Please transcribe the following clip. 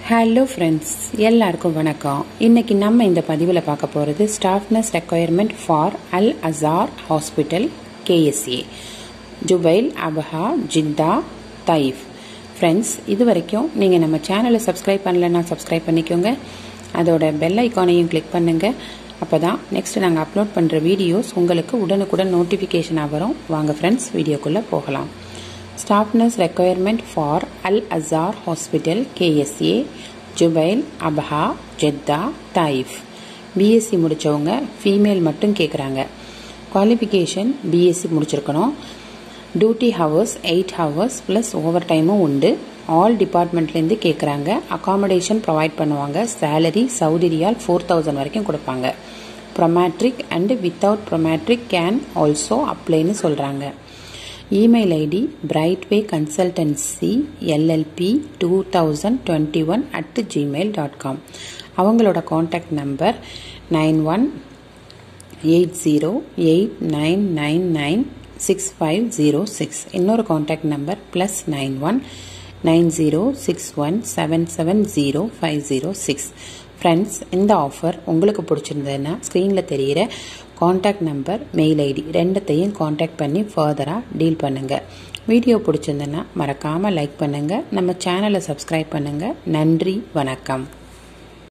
hello friends எல்லாருக்கும் வணக்கம் இன்னைக்கு நம்ம இந்த பதிவில் பார்க்க போகிறது staff nurse requirement for Al Azhar hospital KSA Jubail Abha Jeddah Taif friends இது வரைக்கும் நீங்கள் நம்ம சேனலை சப்ஸ்கிரைப் பண்ணலைன்னா சப்ஸ்கிரைப் பண்ணிக்கோங்க அதோட பெல் ஐக்கானையும் கிளிக் பண்ணுங்கள் அப்போ தான் நெக்ஸ்ட் நாங்கள் அப்லோட் பண்ணுற வீடியோஸ் உங்களுக்கு உடனுக்குடன் நோட்டிஃபிகேஷனாக வரும் வாங்க ஃப்ரெண்ட்ஸ் வீடியோக்குள்ளே போகலாம் staff nurse requirement for Al Azhar hospital KSA Jubail Abha Jeddah Taif BSc முடித்தவங்க ஃபீமேல் மட்டும் கேட்குறாங்க குவாலிஃபிகேஷன் பிஎஸ்சி முடிச்சிருக்கணும் duty hours eight hours plus over டைமும் உண்டு ஆல் டிபார்ட்மெண்ட்லேருந்து கேட்குறாங்க அகாமடேஷன் ப்ரொவைட் பண்ணுவாங்க salary Saudi riyal four thousand வரைக்கும் கொடுப்பாங்க Prometric and without Prometric can also அப்ளைன்னு சொல்கிறாங்க email ID Brightway consultancy LLP two thousand twenty one at Gmail dot com அவங்களோட contact number nine one eight zero eight nine nine nine six five zero six இன்னொரு contact number plus nine one nine zero six one seven seven zero five zero six friends இந்த offer உங்களுக்கு பிடிச்சிருந்ததுன்னா ஸ்க்ரீனில் தெரிகிற contact number mail ID ரெண்டத்தையும் contact பண்ணி ஃபர்தராக deal பண்ணுங்கள் வீடியோ பிடிச்சிருந்ததுன்னா மறக்காமல் லைக் பண்ணுங்கள் நம்ம சேனலை சப்ஸ்கிரைப் பண்ணுங்கள் நன்றி வணக்கம்